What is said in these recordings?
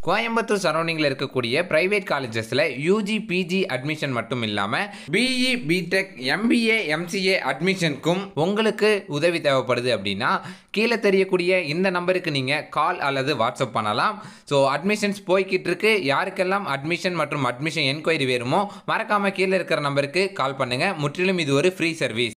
கோயம்புத்தூர் சரௌண்டிங்கில் இருக்கக்கூடிய பிரைவேட் காலேஜஸில் யூஜி பிஜி அட்மிஷன் மட்டும் இல்லாமல் பிஇ பிடெக் எம்பிஏ எம்சிஏ அட்மிஷனுக்கும் உங்களுக்கு உதவி தேவைப்படுது அப்படின்னா கீழே தெரியக்கூடிய இந்த நம்பருக்கு நீங்கள் கால் அல்லது வாட்ஸ்அப் பண்ணலாம் ஸோ அட்மிஷன்ஸ் போய்கிட்டு இருக்கு யாருக்கெல்லாம் அட்மிஷன் மற்றும் அட்மிஷன் என்கொயரி வேணுமோ மறக்காமல் கீழே இருக்கிற நம்பருக்கு கால் பண்ணுங்கள் முற்றிலும் இது ஒரு ஃப்ரீ சர்வீஸ்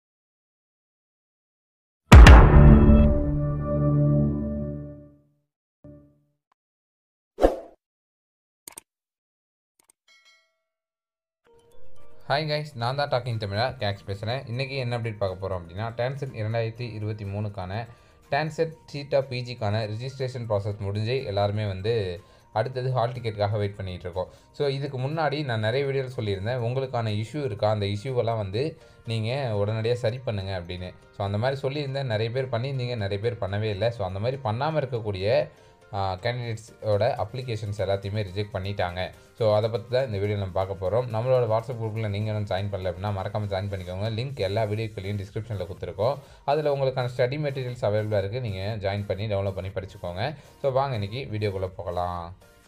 ஹாய் கைஸ் நான் தான் டாக்கிங் தமிழா கேக்ஸ் பேசுகிறேன் இன்றைக்கி என்ன அப்டேட் பார்க்க போகிறோம் அப்படின்னா டான்செட் இரண்டாயிரத்தி இருபத்தி மூணுக்கான டான்செட் சீட்டா பிஜிக்கான ரிஜிஸ்ட்ரேஷன் ப்ராசஸ் முடிஞ்சு எல்லாருமே வந்து அடுத்தது ஹால் டிக்கெட்டுக்காக வெயிட் பண்ணிகிட்டு இருக்கோம் ஸோ இதுக்கு முன்னாடி நான் நிறைய வீடியோவில் சொல்லியிருந்தேன் உங்களுக்கான இஷ்யூ இருக்கா அந்த இஷ்யூவெல்லாம் வந்து நீங்கள் உடனடியாக சரி பண்ணுங்கள் அப்படின்னு ஸோ அந்த மாதிரி சொல்லியிருந்தேன் நிறைய பேர் பண்ணியிருந்தீங்க நிறைய பேர் பண்ணவே இல்லை ஸோ அந்த மாதிரி பண்ணாமல் இருக்கக்கூடிய கேண்டிடேட்ஸோட அப்ளிகேஷன்ஸ் எல்லாத்தையுமே ரிஜெக்ட் பண்ணிட்டாங்க ஸோ அதை பற்றி தான் இந்த வீடியோ நம்ம பார்க்க போகிறோம் நம்மளோட வாட்ஸ்அப் குரூப்பில் நீங்கள் வந்து ஜாயின் பண்ணல அப்படின்னா மறக்காமல் ஜாயின் பண்ணிக்கோங்க லிங்க் எல்லா வீடியோக்களையும் டிஸ்கிரிப்ஷனில் கொடுத்துருக்கோம் அதில் உங்களுக்கான ஸ்டடி மெட்டீரியல்ஸ் அவைலபிளாக இருக்குது நீங்கள் ஜாயின் பண்ணி டவுன்லோட் பண்ணி படிச்சுக்கோங்க ஸோ வாங்க இன்றைக்கி வீடியோக்குள்ளே போகலாம்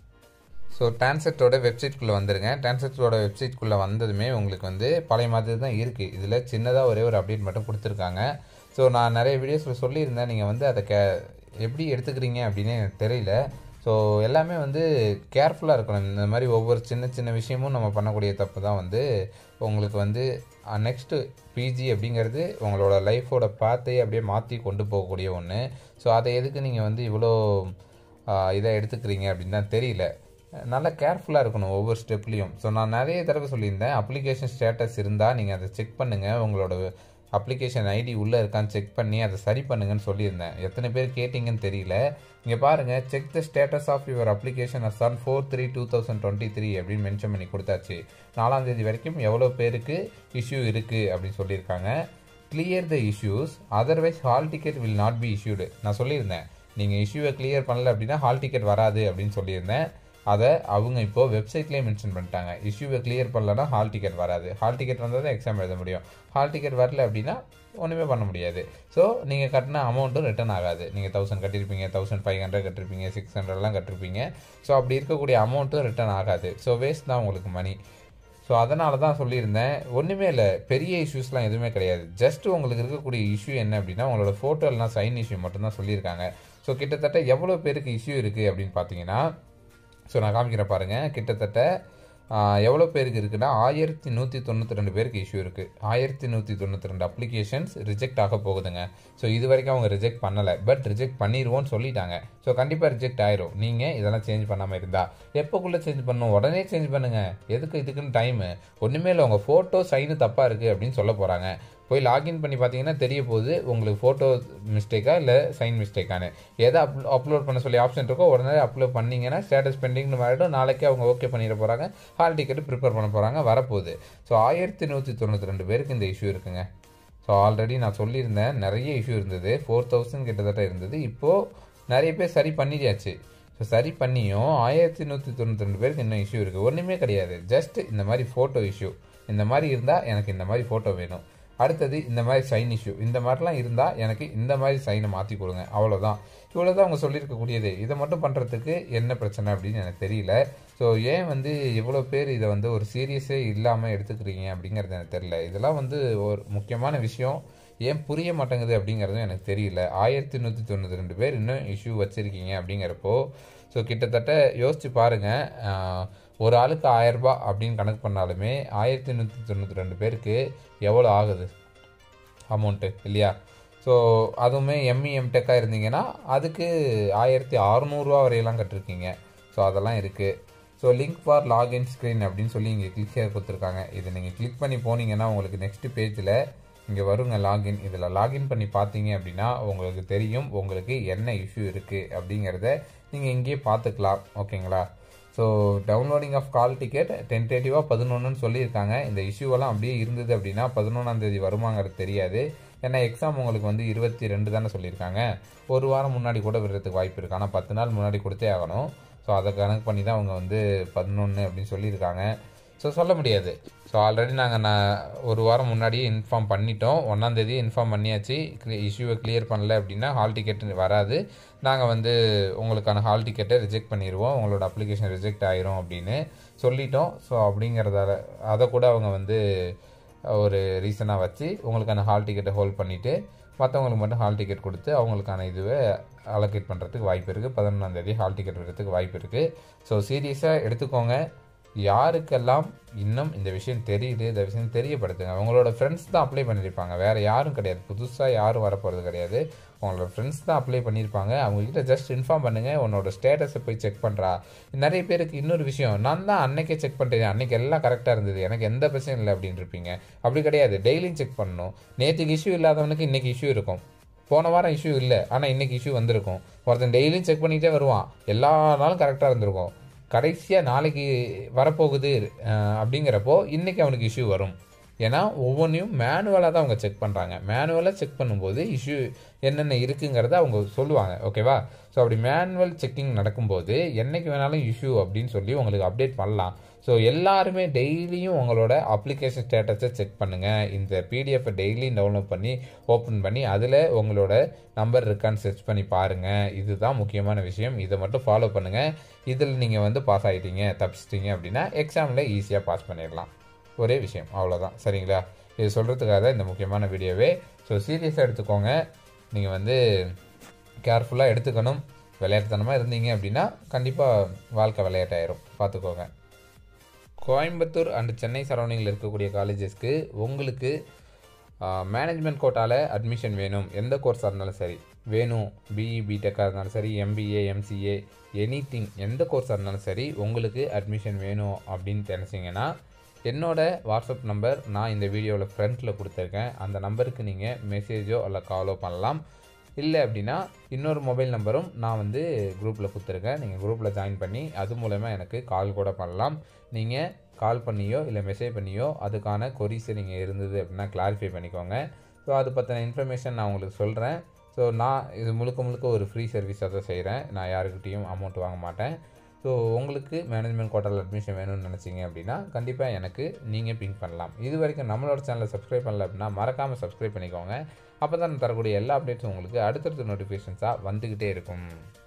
ஸோ டான்செட்டோட வெப்சைட்குள்ளே வந்துருங்க டான்செட்டோட வெப்சைட்குள்ளே வந்ததுமே உங்களுக்கு வந்து பழைய மாதிரி தான் இருக்குது இதில் சின்னதாக ஒரே ஒரு அப்டேட் மட்டும் கொடுத்துருக்காங்க ஸோ நான் நிறைய வீடியோஸில் சொல்லியிருந்தேன் நீங்கள் வந்து அதை கே எப்படி எடுத்துக்கிறீங்க அப்படின்னு எனக்கு தெரியல ஸோ எல்லாமே வந்து கேர்ஃபுல்லாக இருக்கணும் இந்த மாதிரி ஒவ்வொரு சின்ன சின்ன விஷயமும் நம்ம பண்ணக்கூடிய தப்பு தான் வந்து உங்களுக்கு வந்து நெக்ஸ்ட்டு பிஜி அப்படிங்கிறது உங்களோட லைஃபோட பாத்தையே அப்படியே மாற்றி கொண்டு போகக்கூடிய ஒன்று ஸோ அதை எதுக்கு நீங்கள் வந்து இவ்வளோ இதை எடுத்துக்கிறீங்க அப்படின்னு தான் தெரியல நல்லா கேர்ஃபுல்லாக இருக்கணும் ஒவ்வொரு ஸ்டெப்லேயும் ஸோ நான் நிறைய தடவை சொல்லியிருந்தேன் அப்ளிகேஷன் ஸ்டேட்டஸ் இருந்தால் நீங்கள் அதை செக் பண்ணுங்கள் உங்களோட அப்ளிகேஷன் ஐடி உள்ளே இருக்கான்னு செக் பண்ணி அதை சரி பண்ணுங்கன்னு சொல்லியிருந்தேன் எத்தனை பேர் கேட்டிங்கன்னு தெரியல இங்கே பாருங்கள் check the status of your application as on four three two thousand twenty three அப்படின்னு மென்ஷன் பண்ணி கொடுத்தாச்சு நாலாம் தேதி வரைக்கும் எவ்வளோ பேருக்கு இஷ்யூ இருக்குது அப்படின்னு சொல்லியிருக்காங்க clear the issues otherwise hall ticket will not be issued நான் சொல்லியிருந்தேன் நீங்கள் இஷ்யூவை கிளியர் பண்ணல அப்படின்னா ஹால் டிக்கெட் வராது அப்படின்னு சொல்லியிருந்தேன் அதை அவங்க இப்போது வெப்சைட்லேயே மென்ஷன் பண்ணிட்டாங்க இஷ்யூவை கிளியர் பண்ணலன்னா ஹால் டிக்கெட் வராது ஹால் டிக்கெட் வந்தால் தான் எக்ஸாம் எழுத முடியும் ஹால் டிக்கெட் வரல அப்படின்னா ஒன்றுமே பண்ண முடியாது ஸோ நீங்கள் கட்டின அமௌண்ட்டும் ரிட்டர்ன் ஆகாது நீங்கள் தௌசண்ட் கட்டியிருப்பீங்க தௌசண்ட் ஃபைவ் ஹண்ட்ரட் கட்டிருப்பீங்க சிக்ஸ் ஹண்ட்ரட்லாம் கட்டிருப்பீங்க ஸோ அப்படி இருக்கக்கூடிய அமௌண்ட்டும் ரிட்டர்ன் ஆகாது ஸோ வேஸ்ட் தான் உங்களுக்கு மணி ஸோ அதனால தான் சொல்லியிருந்தேன் ஒன்றுமே இல்லை பெரிய இஷ்யூஸ்லாம் எதுவுமே கிடையாது ஜஸ்ட் உங்களுக்கு இருக்கக்கூடிய இஷ்யூ என்ன அப்படின்னா உங்களோட ஃபோட்டோ எல்லாம் சைன் இஷ்யூ மட்டும்தான் சொல்லியிருக்காங்க ஸோ கிட்டத்தட்ட எவ்வளோ பேருக்கு இஷ்யூ இருக்குது அப்படின்னு பார்த்தீங்கன்னா ஸோ நான் காமிக்கிறேன் பாருங்கள் கிட்டத்தட்ட எவ்வளோ பேருக்கு இருக்குன்னா ஆயிரத்தி நூற்றி தொண்ணூற்றி ரெண்டு பேருக்கு இஷ்யூ இருக்குது ஆயிரத்தி நூற்றி தொண்ணூற்றி ரெண்டு அப்ளிகேஷன்ஸ் ரிஜெக்ட் ஆக போகுதுங்க ஸோ இது வரைக்கும் அவங்க ரிஜெக்ட் பண்ணலை பட் ரிஜெக்ட் பண்ணிடுவோன்னு சொல்லிட்டாங்க ஸோ கண்டிப்பாக ரிஜெக்ட் ஆயிரும் நீங்கள் இதெல்லாம் சேஞ்ச் பண்ணாமல் இருந்தால் எப்போக்குள்ளே சேஞ்ச் பண்ணணும் உடனே சேஞ்ச் பண்ணுங்கள் எதுக்கு இதுக்குன்னு டைமு ஒன்றுமே இல்லை உங்கள் ஃபோட்டோ சைனு தப்பாக இருக்குது அப்படின்னு சொல்ல போகிறாங்க போய் லாகின் பண்ணி பார்த்தீங்கன்னா தெரிய போகுது உங்களுக்கு ஃபோட்டோ மிஸ்டேக்கா இல்லை சைன் மிஸ்டேக்கானு எதை அப் அப்லோட் பண்ண சொல்லி ஆப்ஷன் இருக்கோ உடனே அப்லோட் பண்ணிங்கன்னா ஸ்டேட்டஸ் பெண்டிங்னு மாறிடும் நாளைக்கே அவங்க ஓகே பண்ணிட போகிறாங்க ஹால் டிக்கெட் ப்ரிப்பேர் பண்ண போகிறாங்க வரப்போகுது ஸோ ஆயிரத்தி நூற்றி தொண்ணூற்றி ரெண்டு பேருக்கு இந்த இஷ்யூ இருக்குங்க ஸோ ஆல்ரெடி நான் சொல்லியிருந்தேன் நிறைய இஷ்யூ இருந்தது ஃபோர் தௌசண்ட் கிட்டத்தட்ட இருந்தது இப்போது நிறைய பேர் சரி பண்ணியாச்சு ஸோ சரி பண்ணியும் ஆயிரத்தி நூற்றி தொண்ணூற்றி ரெண்டு பேருக்கு இன்னும் இஷ்யூ இருக்குது ஒன்றுமே கிடையாது ஜஸ்ட் இந்த மாதிரி ஃபோட்டோ இஷ்யூ இந்த மாதிரி இருந்தால் எனக்கு இந்த மாதிரி ஃபோட்டோ வேணும் அடுத்தது இந்த மாதிரி சைன் இஷ்யூ இந்த மாதிரிலாம் இருந்தால் எனக்கு இந்த மாதிரி சைனை மாற்றி கொடுங்க அவ்வளோதான் இவ்வளோ தான் அவங்க சொல்லியிருக்கக்கூடியது இதை மட்டும் பண்ணுறதுக்கு என்ன பிரச்சனை அப்படின்னு எனக்கு தெரியல ஸோ ஏன் வந்து இவ்வளோ பேர் இதை வந்து ஒரு சீரியஸே இல்லாமல் எடுத்துக்கிறீங்க அப்படிங்கிறது எனக்கு தெரியல இதெல்லாம் வந்து ஒரு முக்கியமான விஷயம் ஏன் புரிய மாட்டேங்குது அப்படிங்கிறதும் எனக்கு தெரியல ஆயிரத்தி நூற்றி தொண்ணூற்றி ரெண்டு பேர் இன்னும் இஷ்யூ வச்சுருக்கீங்க அப்படிங்கிறப்போ ஸோ கிட்டத்தட்ட யோசித்து பாருங்கள் ஒரு ஆளுக்கு ஆயரரூபா அப்படின்னு கணக்கு பண்ணாலுமே ஆயிரத்தி நூற்றி தொண்ணூற்றி ரெண்டு பேருக்கு எவ்வளோ ஆகுது அமௌண்ட்டு இல்லையா ஸோ அதுவுமே எம்இ எம்டெக்காக இருந்தீங்கன்னா அதுக்கு ஆயிரத்தி அறநூறுவா வரையெல்லாம் கட்டிருக்கீங்க ஸோ அதெல்லாம் இருக்குது so link for login screen அப்படின்னு சொல்லி இங்கே கிளிக் கொடுத்துருக்காங்க இதை நீங்கள் கிளிக் பண்ணி போனீங்கன்னா உங்களுக்கு நெக்ஸ்ட் பேஜில் இங்கே வருங்க லாகின் இதில் லாகின் பண்ணி பார்த்தீங்க அப்படின்னா உங்களுக்கு தெரியும் உங்களுக்கு என்ன இஷ்யூ இருக்குது அப்படிங்கிறத நீங்கள் இங்கேயே பார்த்துக்கலாம் ஓகேங்களா so downloading of hall ticket டென்டேட்டிவாக பதினொன்றுன்னு சொல்லியிருக்காங்க இந்த இஷ்யூவெல்லாம் அப்படியே இருந்தது அப்படின்னா பதினொன்றாம் தேதி வருமாங்கிறது தெரியாது ஏன்னா எக்ஸாம் உங்களுக்கு வந்து இருபத்தி ரெண்டு தானே சொல்லியிருக்காங்க ஒரு வாரம் முன்னாடி கூட விடுறதுக்கு வாய்ப்பு இருக்குது ஆனால் பத்து நாள் முன்னாடி கொடுத்தே ஆகணும் ஸோ அதை கணக்கு பண்ணி தான் அவங்க வந்து பதினொன்று அப்படின்னு சொல்லியிருக்காங்க ஸோ சொல்ல முடியாது ஸோ ஆல்ரெடி நாங்கள் நான் ஒரு வாரம் முன்னாடியே இன்ஃபார்ம் பண்ணிட்டோம் ஒன்றாந்தேதி இன்ஃபார்ம் பண்ணியாச்சு இஷ்யூவை கிளியர் பண்ணல அப்படின்னா ஹால் டிக்கெட் வராது நாங்கள் வந்து உங்களுக்கான ஹால் டிக்கெட்டை ரிஜெக்ட் பண்ணிடுவோம் உங்களோட அப்ளிகேஷன் ரிஜெக்ட் ஆயிரும் அப்படின்னு சொல்லிட்டோம் ஸோ அப்படிங்கிறதால அதை கூட அவங்க வந்து ஒரு ரீசனாக வச்சு உங்களுக்கான ஹால் டிக்கெட்டை ஹோல்ட் பண்ணிவிட்டு மற்றவங்களுக்கு மட்டும் ஹால் டிக்கெட் கொடுத்து அவங்களுக்கான இதுவை அலோகேட் பண்ணுறதுக்கு வாய்ப்பு இருக்குது பதினொன்றாந்தேதி ஹால் டிக்கெட் விடுறதுக்கு வாய்ப்பு இருக்குது ஸோ சீரியஸாக எடுத்துக்கோங்க யாருக்கெல்லாம் இன்னும் இந்த விஷயம் தெரியுது இந்த விஷயம் தெரியப்படுத்துங்க உங்களோட ஃப்ரெண்ட்ஸ் தான் அப்ளை பண்ணியிருப்பாங்க வேறு யாரும் கிடையாது புதுசாக யாரும் வரப்போகிறது கிடையாது உங்களோட ஃப்ரெண்ட்ஸ் தான் அப்ளை பண்ணியிருப்பாங்க அவங்ககிட்ட ஜஸ்ட் இன்ஃபார்ம் பண்ணுங்கள் உன்னோட ஸ்டேட்டஸை போய் செக் பண்ணுறா நிறைய பேருக்கு இன்னொரு விஷயம் நான் தான் அன்னைக்கே செக் பண்ணிட்டேன் அன்னைக்கு எல்லாம் கரெக்டாக இருந்தது எனக்கு எந்த பிரச்சனையும் இல்லை அப்படின்னு இருப்பீங்க அப்படி கிடையாது டெய்லியும் செக் பண்ணணும் நேற்றுக்கு இஷ்யூ இல்லாதவனுக்கு இன்றைக்கி இஷ்யூ இருக்கும் போன வாரம் இஷ்யூ இல்லை ஆனால் இன்றைக்கி இஷ்யூ வந்திருக்கும் ஒருத்தன் டெய்லியும் செக் பண்ணிகிட்டே வருவான் எல்லா நாளும் கரெக்டாக இருந்திருக்கும் கடைசியாக நாளைக்கு வரப்போகுது அஹ், அப்படிங்கிறப்போ இன்றைக்கி அவனுக்கு இஷ்யூ வரும் ஏன்னா ஒவ்வொன்றையும் மேனுவலாக தான் அவங்க செக் பண்ணுறாங்க மேனுவலாக செக் பண்ணும்போது இஷ்யூ என்னென்ன இருக்குங்கிறத அவங்க சொல்லுவாங்க ஓகேவா ஸோ அப்படி மேனுவல் செக்கிங் நடக்கும்போது என்னைக்கு வேணாலும் இஷ்யூ அப்படின்னு சொல்லி உங்களுக்கு அப்டேட் பண்ணலாம் ஸோ எல்லாருமே டெய்லியும் உங்களோட அப்ளிகேஷன் ஸ்டேட்டஸை செக் பண்ணுங்கள் இந்த பிடிஎஃப்பை டெய்லியும் டவுன்லோட் பண்ணி ஓப்பன் பண்ணி அதில் உங்களோட நம்பர் இருக்கான்னு சர்ச் பண்ணி பாருங்கள் இதுதான் முக்கியமான விஷயம் இதை மட்டும் ஃபாலோ பண்ணுங்கள் இதில் நீங்கள் வந்து பாஸ் ஆகிட்டீங்க தப்பிச்சிட்டீங்க அப்படின்னா எக்ஸாமில் ஈஸியாக பாஸ் பண்ணிடலாம் ஒரே விஷயம் அவ்வளோதான் சரிங்களா இது சொல்கிறதுக்காக தான் இந்த முக்கியமான வீடியோவே ஸோ சீரியஸாக எடுத்துக்கோங்க நீங்கள் வந்து கேர்ஃபுல்லாக எடுத்துக்கணும் விளையாட்டுத்தனமாக இருந்தீங்க அப்படின்னா கண்டிப்பாக வாழ்க்கை விளையாட்டாயிரும் பார்த்துக்கோங்க கோயம்புத்தூர் அண்ட் சென்னை சரௌண்டிங்கில் இருக்கக்கூடிய காலேஜஸ்க்கு உங்களுக்கு மேனேஜ்மெண்ட் கோட்டாவில் அட்மிஷன் வேணும் எந்த கோர்ஸாக இருந்தாலும் சரி வேணும் பிஇ பிடெக்காக இருந்தாலும் சரி எம்பிஏ எம்சிஏ எனி திங் எந்த கோர்ஸாக இருந்தாலும் சரி உங்களுக்கு அட்மிஷன் வேணும் அப்படின்னு நினச்சிங்கன்னா என்னோட வாட்ஸ்அப் நம்பர் நான் இந்த வீடியோவில் ஃப்ரண்ட்டில் கொடுத்துருக்கேன் அந்த நம்பருக்கு நீங்கள் மெசேஜோ இல்லை காலோ பண்ணலாம் இல்லை அப்படின்னா இன்னொரு மொபைல் நம்பரும் நான் வந்து குரூப்பில் கொடுத்துருக்கேன் நீங்கள் குரூப்பில் ஜாயின் பண்ணி அது மூலமா எனக்கு கால் கூட பண்ணலாம் நீங்கள் கால் பண்ணியோ இல்லை மெசேஜ் பண்ணியோ அதுக்கான கொரிஸை நீங்கள் இருந்தது அப்படின்னா கிளாரிஃபை பண்ணிக்கோங்க ஸோ அது பற்றின இன்ஃபர்மேஷன் நான் உங்களுக்கு சொல்கிறேன் ஸோ நான் இது முழுக்க முழுக்க ஒரு ஃப்ரீ சர்வீஸாக தான் செய்கிறேன் நான் யாருக்கிட்டேயும் அமௌண்ட் வாங்க மாட்டேன் ஸோ உங்களுக்கு மேனேஜ்மெண்ட் கோட்டாவில் அட்மிஷன் வேணும்னு நினச்சிங்க அப்படின்னா கண்டிப்பாக எனக்கு நீங்கள் பிங்க் பண்ணலாம் இது வரைக்கும் நம்மளோட சேனலை சப்ஸ்கிரைப் பண்ணல அப்படின்னா மறக்காமல் சப்ஸ்கிரைப் பண்ணிக்கோங்க அப்போ தான் தரக்கூடிய எல்லா அப்டேட்ஸும் உங்களுக்கு அடுத்தடுத்த நோட்டிஃபிகேஷன்ஸாக வந்துக்கிட்டே இருக்கும்